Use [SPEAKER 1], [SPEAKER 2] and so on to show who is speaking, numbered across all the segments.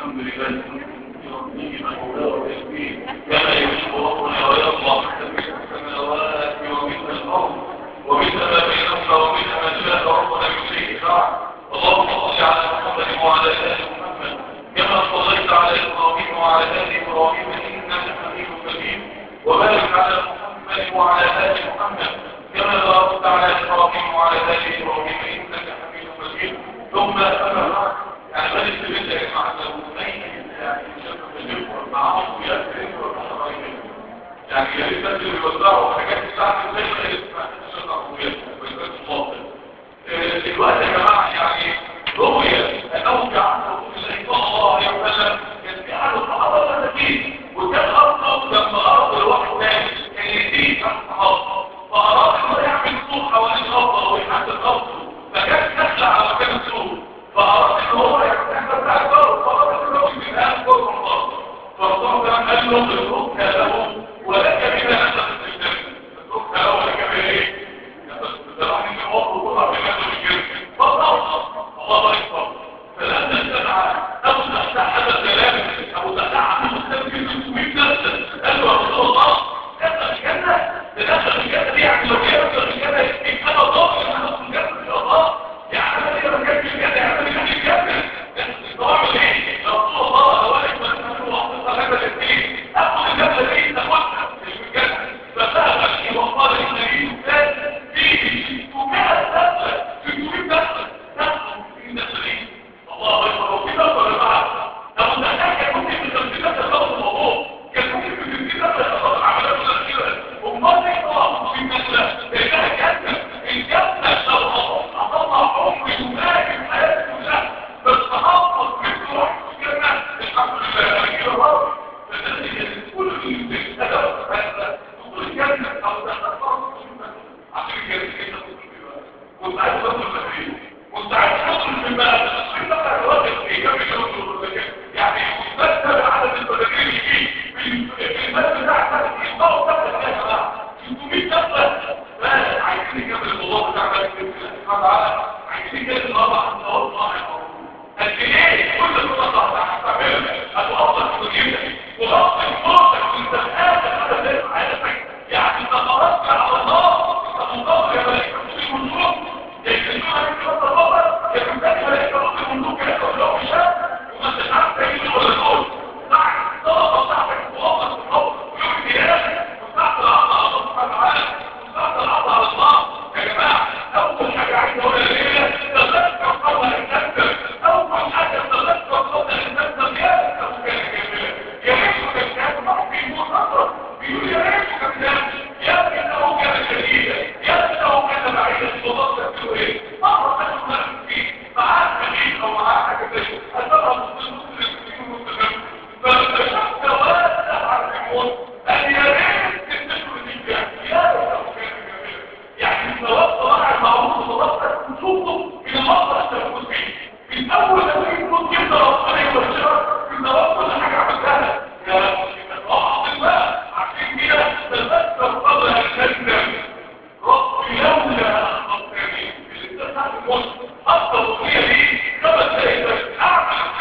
[SPEAKER 1] الحمد لله يرضيه مولاه ويكفيه كما يحب ربنا ويرضى من السماوات ومن الارض ومن ما بينهما ومن ما شاء ربنا يحييه بعد اللهم صل على محمد وعلى ال محمد كما صليت على ابراهيم وعلى ال ابراهيم انك حميد مجيد وبارك على محمد وعلى ال محمد كما باركت على ابراهيم وعلى ال ابراهيم انك حميد مجيد ثم اما بعد يعني مالك بالله يا جماعه لو اي يعني شاب تجربه معاهم يا كريم والحرائم يعني يا ريت بس اللي بيوزعوا حاجات تساعد ازاي ما يسمع الشيخ ابويا ويبقى فاضل الوقت يا جماعه يعني رؤيا انه جعل رسول الله صلى الله عليه وسلم كان في احد الصحابه المساكين وكان اصلا لما اراد الواحد ثاني كان يديه كان صحابه فاراد انه يعمل سوق حوالين الارض ويحدد ارضه فكان دخل على مكان السوق فاراد ان هو يحدد بتاع الارض فاراد ان هو يجيب الان فوق الارض فالرسول كان قال له الركن له ولك بما انت تستجد الركن له ولك بما ايه؟ راح يحط كلها في مكان الجسم فالله الله اكبر فلما سمع ابو تحت هذا الكلام ابو تحت عنده مستمر 600 نفسه قال له يا رسول الله دخل الجنه دخل الجنه دي يعني لو كان دخل الجنه يبقى انا ضامن ان ادخل الجنه ان شاء الله يعني انا ليه ما كانش الجنه يعني انا كان الجنه طبعا ايه يا رسول الله لو انا كنت اقول وحطيت هذا الاثنين اخذ الجنه دي تاخدها مش في الجنه فذهب وقال النبي الثاني فيه 600 نفسه 600 نفسه نفسه في نفسه الله اكبر وفي نفسه ولا بعد ابو الدحيح كان ممكن في 50 نفسه يخلص الموضوع كان ممكن في 50 نفسه يخلص العمليات الاخيره امال ليه طلع 50 نفسه لانها جنه الجنه لو هطلع عمري وماجي حياتي كلها بس هحفظ مثل واحد في الجنه الحمد لله انا كده راضي فالذي كل الادب هذا دخول الجنه او دخل فرص عشان الجنه كده كنت عايز ادخل المدرسه كنت عايز ادخل في البلد كنت بقى الواجب في كام يوم يعني مستقبل عدد المدرسين فيه في المدرسه بتاعت يطلعوا كام يا جماعه 600 دفعه بس عايزين نكمل الموضوع بتاع مالك سبحانه وتعالى عايزين نكمل النهارده عن التواصل قد ايه كل الخطط اللي هتعملها هتوصل في دنيتك وغطي صوتك وانت قادر على ذلك حياتك يعني انت خرجت على الله انت مضطر يا ملائكه مش الملوك يكتبوها من كتاب الله يكتبوا ملائكه مش الملوك يكتبوا له الشام وما تتعرف تعمل ولا تقول بعد الصدقه بتاعتك توصل في الحب ويوم القيامه وتحت العرض على الله سبحانه وتعالى وتحت العرض على الله يا جماعه اول حاجه عايز اقولها الليله تذكر قبل ان تكتب اول حاجه تذكر قبل ان تكتب يا ابو كان كاملا يا ريت كان كامل ما في موت اكبر بيقول يا ريت كان كامل يا ابني انه كان شديدا يا ابني انه كان بعيدا الله تقول ايه مره تاخد نفسك فيه معاك مدين او معاك حاجه زي هتبقى مسلم مسلم فاكتشفت واسع على الموت ان يا ريت تفتكروا دي يا ريت ابو كان كاملا يعني الثواب طلع المعروف وطلبت تشوفه من المصدر انت موجود فيه من اول ما تيجي تموت كده ربنا يبشرك بالثواب كل حاجه عملتها يا اعظم بقى عشان كده تذكر قبل ان تندم ربي لولا اخرتني اللي بتسمع الموت اكتر اغنيه دي خمس دقايق بس اعمل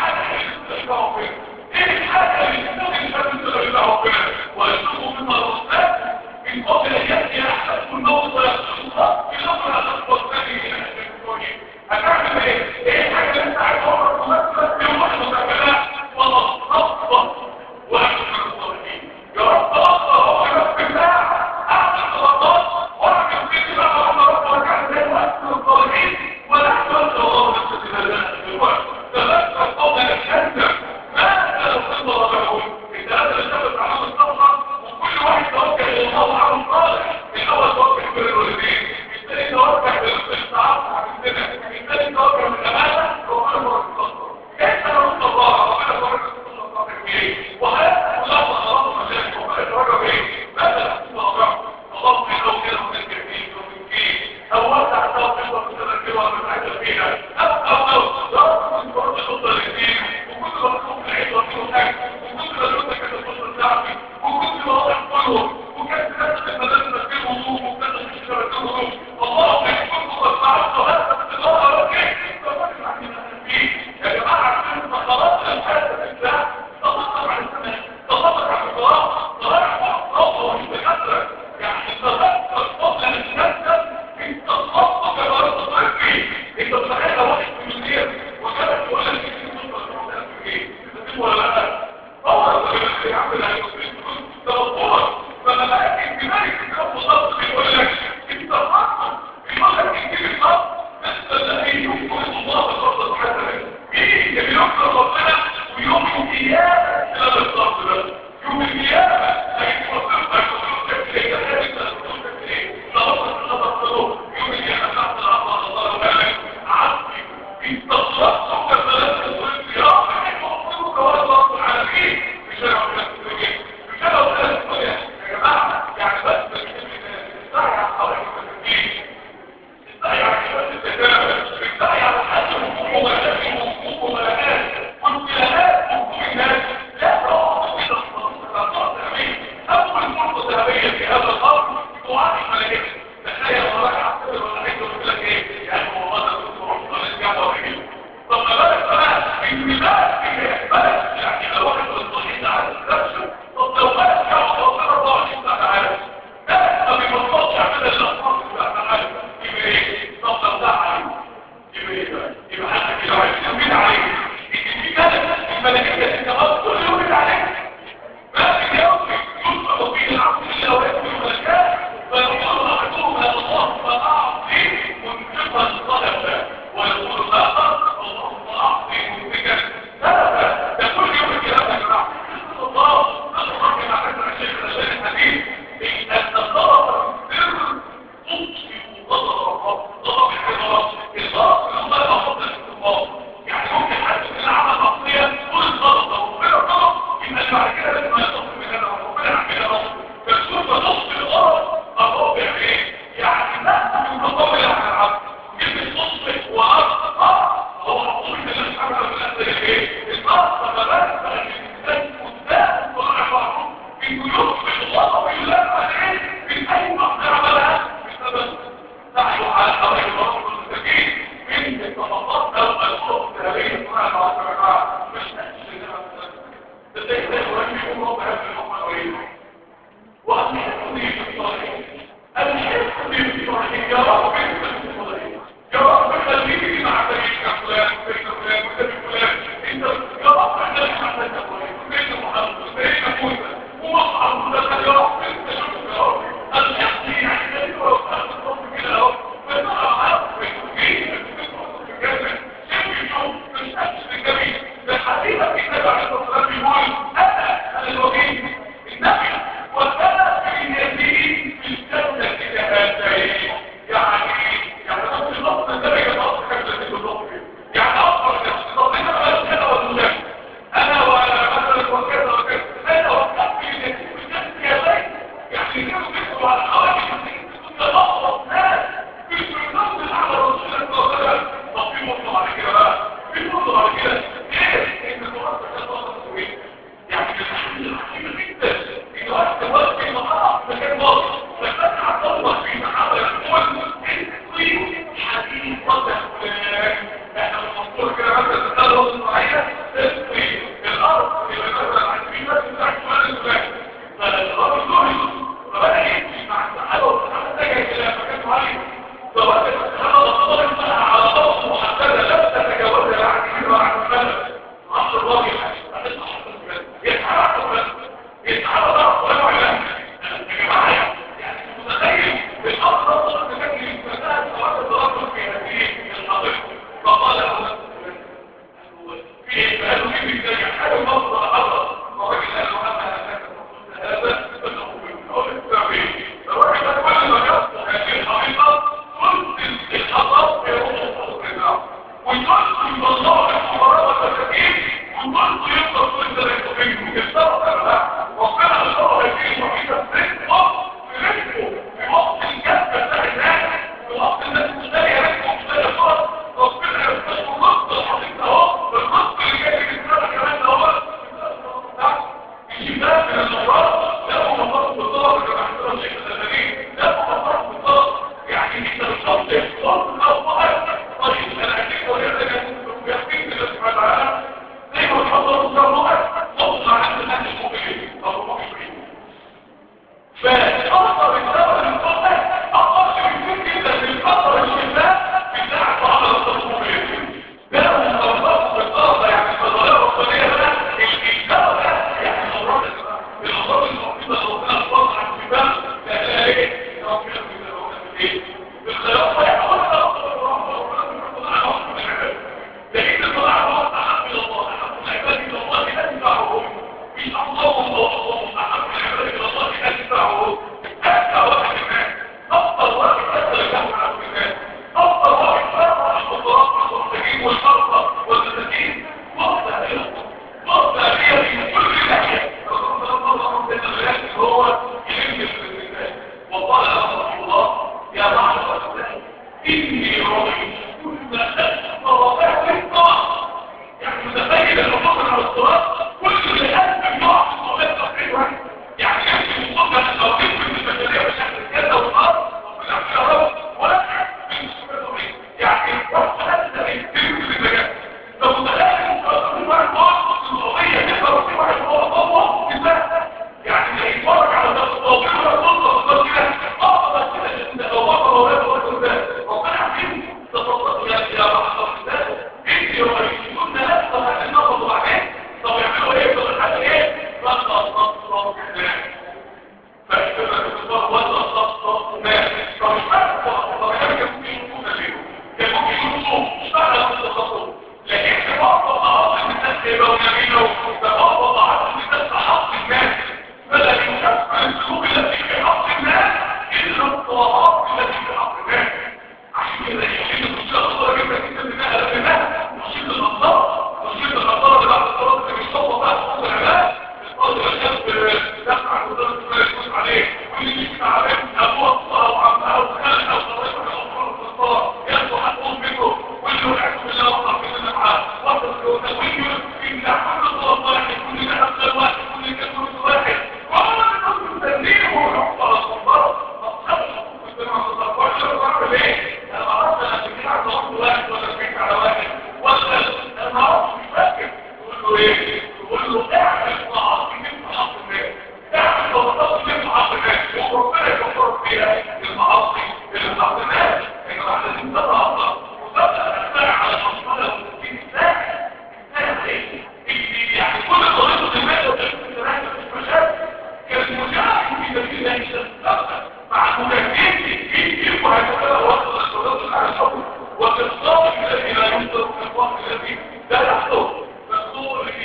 [SPEAKER 1] الملكية الجمال كل يوم عليك ما في يوم يطلق فيه العبد إلا ويكون ملكاء فيقول أحدهم يا الله فأعطي منفقا طلبا ويقول الآخر اللهم أعطي منفقا سلبا ده كل يوم الكلام يا جماعة الله الله كما حدث الشيخ الألباني الحديث أن الطلب السر تطفئ غضب الرب غضب الحضارة الغضب اللي هو الغضب الاستقامة يعني ممكن حد من عمل معصية كل الغضب لو ربنا غضب يبقى بعد كده لازم يطفي من هذا ربنا يعمل غضب فالسوق تطفي الغضب الرب يعني ايه؟ يعني لا من تطور على العبد كلمة تطفئ وأرض هو عقول الله سبحانه وتعالى ايه؟ الأرض فبالك بقى الإنسان قدام طلع معروف إنه يطفئ الغضب يلام عليه من أي مقدرة عملها بسبب سعيه على حوالي الغضب المستقيم من التفاقات أو الغضب الذهبية سبحانه وتعالى مش نفس ده ده ده يواجه الله بهذا الأمر الغريب وأن يحفظني في الصالحين أن يحفظني في الصالحين يا رب انت في الصالحين يا رب خليني مع سيدنا فلان وسيدنا فلان وسيدنا فلان انت يا رب احنا محمد ابراهيم وسيدنا محمد وسيدنا موسى ومصعب وسيدنا يا رب انت شوف يا رب الحقني يعني خليني وقفت الصوت كده اهو بس انا عارف مين في الجنه شوف شوف مش نفس الجميل ده حبيبك النبي عليه الصلاه والسلام بيقول انا انا الوكيل النبي وكان في يديه في الجنه كهاتين يعني يعني نفس اللفظ النبي كان قصد كذا في اللفظ يعني افضل الناس طب انا بقى كده ولا لا انا ومثلا وكذا وكذا انا وكان في يديه في الجنه كهاتين يعني كانوا بيسوا على الحواجز تتلخبط ناس مش بنفس على رسول الله صلى الله عليه وسلم طب في نقطه بعد كده بقى في نقطه بعد كده ايه ان القران ده خاصه بايه يعني الحاجه العجيبه جدا ان وقت وقت المقام في مكان باطل فكان عبد الله في محاضره يقول اسقي حديث وضع فلان احنا بنقول كده مثلا تتكلم وسط معينه اسقي الارض اللي مثلا عايزين بس بتاعت فلان الفلاني فالراجل له فبدأ يمشي مع الصحابة والصحابة اتجه إلى مكان معين فوجد الصحابة ضغطت بقى على ضغط محددة لا تتجاوزها بعد كده بعد المدى عبد الراجل يتحرك بس يتحرك بقى ولا ولا يا جماعة يعني متخيل الأفضل وصل مكان المساء سواء الضغط في هذه الحضيقة فقال له في قالوا لي ازاي حاجة مصر حضر وراجل قال له أنا هذا فإنه من قول التعبير الراجل ده كل ما يصبح هذه الحقيقة تنزل الحضارة في روح الحضارة وينزل الله الحضارة والتكييف وينزل يفضل كل ده يتفينه يستوى كما ربنا الله هذه الحقيقة رزقه برزقه في وقت الجنة بتاع الناس في وقت الناس مش لاقية رزقه مش لاقية فرص ربنا يفتح رزق الحقيقة اهو الرزق اللي جاي من السنة كمان اهو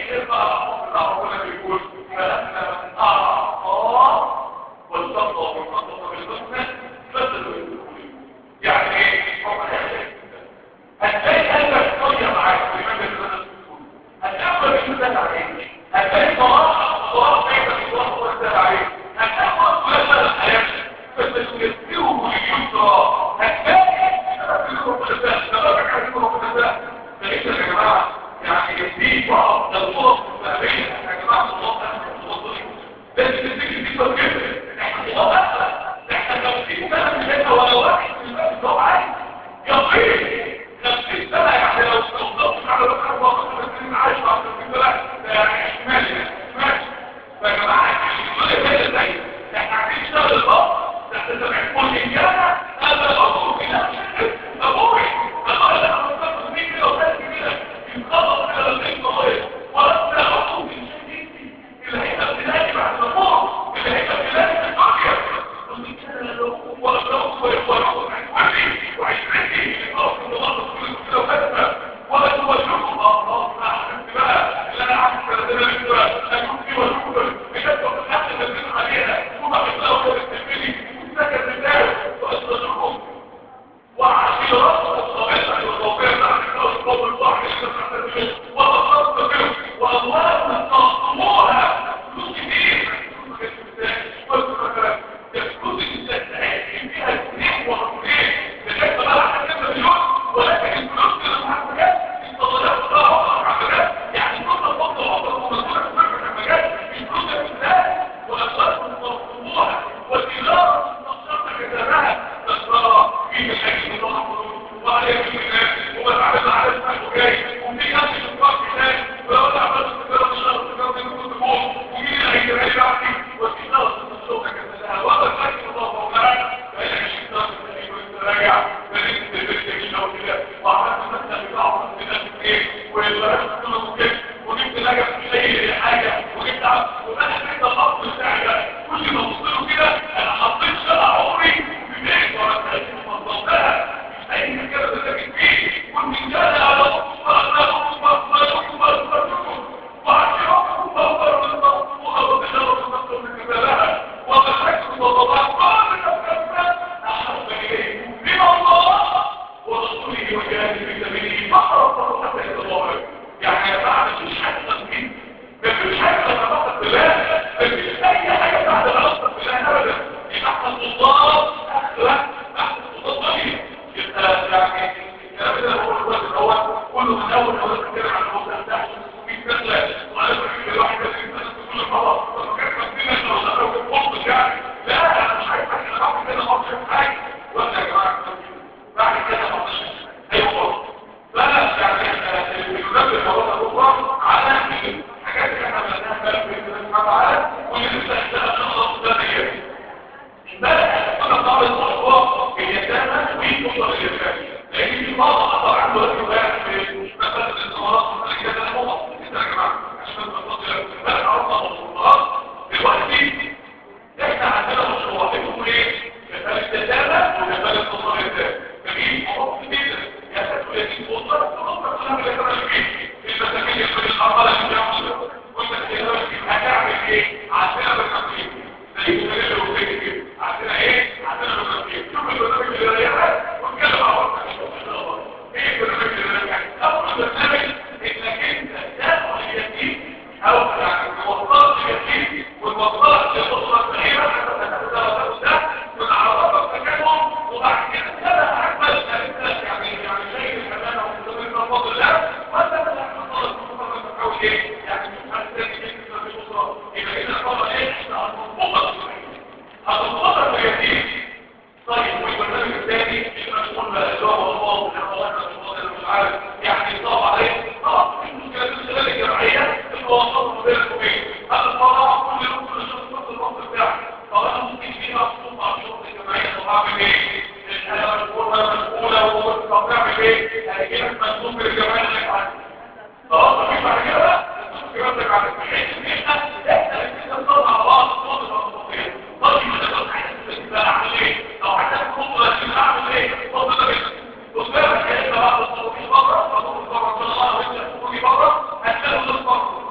[SPEAKER 1] يبقى ربنا بيقول فلما من اعطى والصدق والصدق بالحسنى فضل يعني ايه هتلاقي قلبك طيب معاك في مجلس هتلاقي بيشتغل عليك هتلاقي صلاح صلاح بيتك صلاح ويشتغل عليك هتلاقي وقت مثلا حياتك بس تكسره باليسرى هتلاقي سبب ربنا ده سبب حديث ربنا ده فليس يا جماعه يعني دي بعض الصور الاسلاميه يا جماعه الله لازم تفتكر دي كده احنا الله احنا لو في سنه من هنا ولا واحد في البلد ده عايز يقين نفسي سنة يعني لو تضغط على بكرة الله بس عايش بعد السنة لا يعني احتمال احتمال فيا جماعة الدنيا كده ازاي احنا عايزين نشتغل الباب احنا سامعين كل اجابة هذا الامر في نفس ابوي انا انا بفكر في كده وفاكر كده يتخلص كده للبيت صغير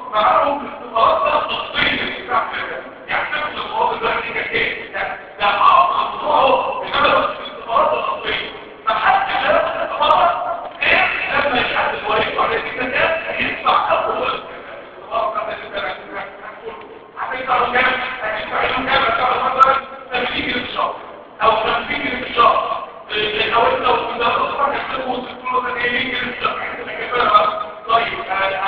[SPEAKER 1] معاهم استثمارات تفصيلية يعني نفس المواضيع ده دي كانت ايه؟ ده اعظم نوع من الاستثمارات التفصيلية فحد لا استثمارات ايه لما يحدد كويس وعلى كده يدفع اول الاستثمار قبل السنة هتدفعوا كام؟ هتدفعوا كام؟ هتدفعوا مثلا 80 جنيه في الشهر او 50 جنيه في الشهر او انت لو كنت هتدفع كام وتقول مثلا ايه 100 جنيه في الشهر طيب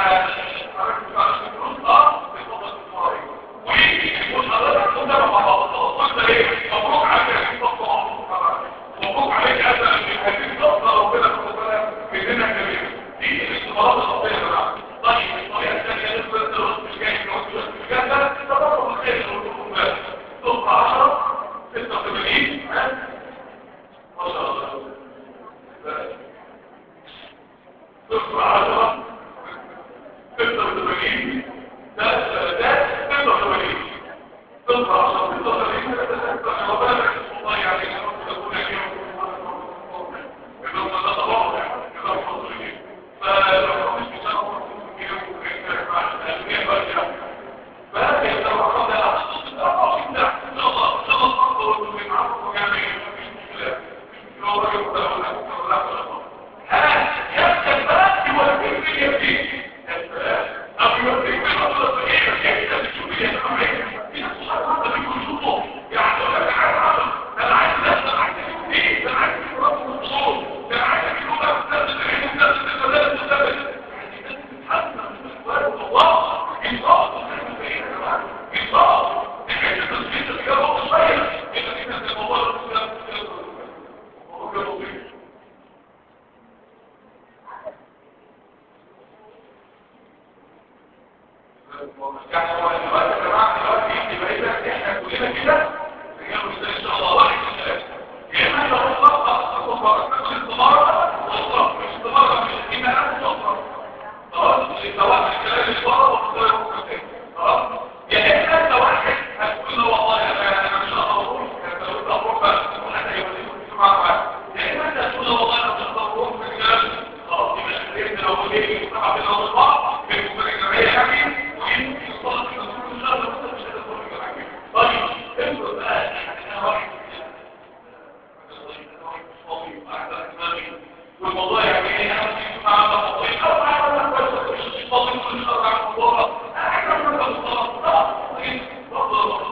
[SPEAKER 1] مبروك عليك مبروك عليك هذا الحديث نقطة ربنا ربنا بيدينا كبير دي الاستمارات الخطية يا جماعة طيب الطريقة الثانية نسبة الرد مش جاي في الوقت مش جاي ده تضرب الخير والركوب بس صفر 10 86 ما شاء الله صفر 10 86 ده ده 86 صفر 10 86 ربنا الله يعني يقول لك يوم ده طبعا ده فضل فلو مش بتاعه فهذه التوقعات لا تصدق الأربعة إلا إن شاء الله إن شاء الله تفضل من عرض يعني مفيش مشكلة مش هو رجل ده ولا ولا ولا يبقى البلد يوديك في اليمين أو يوديك في الأرض الصغيرة يعني ده بتشوف يا جماعة في ناس صحابة بيكون شوفوا يعني ولا تعالى انا عايز ناس عايز ايه انا عايز رب الصوت انا عايز يكون ناس العلم ناس الثلاث والثلاث يعني ناس تتحسن من سؤال الله إنصاف إنصاف الحته تصفيت الجواب شويه اذا كانت الموضوع يعني هو دلوقتي يا جماعه دلوقتي يبقى اذا احنا كلنا كده رجال ان شاء الله واحد من ثلاثه يا اما لو اطلق اطلق الاستماره واطلق الاستماره مش الايمان واطلق خلاص سواء الكلام الفرض ولا الكلام خلاص يا اما انت واحد هتقول له والله انا انا مش هقدر اروح لو انت هتروح بس وحتى يوديك مع بعض يا اما انت هتقول له والله انا مش هقدر اروح في الكلام خلاص يبقى انت لو قلت لي طبعا بين الاطباء في الجمعيه يعني ويمكن يوصل لك ان شاء الله انت مش هتقدر تروح طيب افرض بقى انا واحد والموضوع يعني ايه انا مش مع التفاصيل او مع التفاصيل مش فاضي كل شهر على الموضوع احنا بنبقى مصطلحات برضه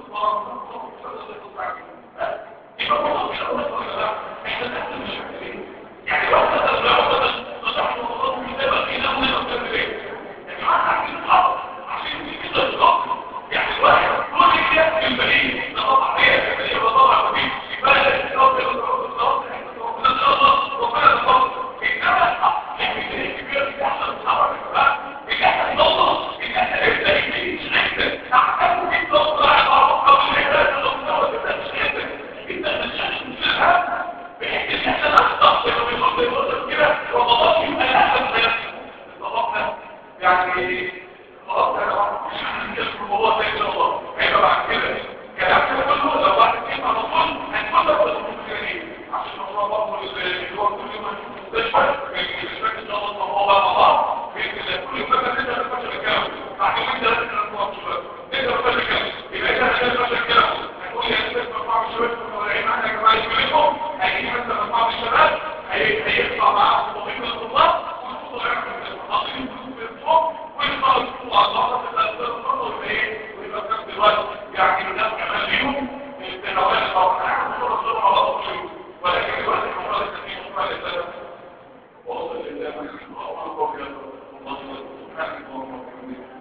[SPEAKER 1] يعني لو مثلا لو مثلا نصح الموضوع مش هيبقى في نوع من التدريب يعني ما عارفين نصحى عشان دي كده الضغط يعني الواحد كل كده في البريد ده طبعا عليه البريد ده طبعا عليه يبقى الضغط الضغط ربنا يفضل انما الحق الكبير اللي احنا بنتحرك بقى اللي احنا نوصل ان احنا نبدا نمشي نحن اعتقد ان نوصل على بعض او العباده لو نوصل كده مش كده انت مش هتنساها بحيث ان احنا نحتفظ ونقول للوصف كده رمضان يبقى احسن من رمضان يعني خلاص يا جماعه مش هننسى الموضوع ده ان شاء الله هيبقى بعد كده كلامنا كله لو واحد فينا على طول هنفضل بالمسلمين عشان الله برضه اللي هو كل يوم المستشفى المستشفى ان شاء الله هو بقى مع بعض كل يوم مثلا انت بتفشل الكلام بعد يومين ثلاثه من الموضوع شباب انت بتفشل الكلام يبقى انت هتفشل الكلام هتقول يا استاذ مجموعه من الشباب المتابعين معانا يا جماعه يجيبكم هيجي مثلا مجموعه من الشباب هيطلع معاهم طبيب الطلاب ويخطوا غيرهم الناقصين بالفوق ويطلعوا يشوفوا على بعض الاسباب ايه ويبقى في نفس الوقت يعني الناس كمان ليهم التناول طبعا احنا مش هنصبر على طول ولكن الوقت المفروض التنين مش معنى السلام وصل لله الله سبحانه وتعالى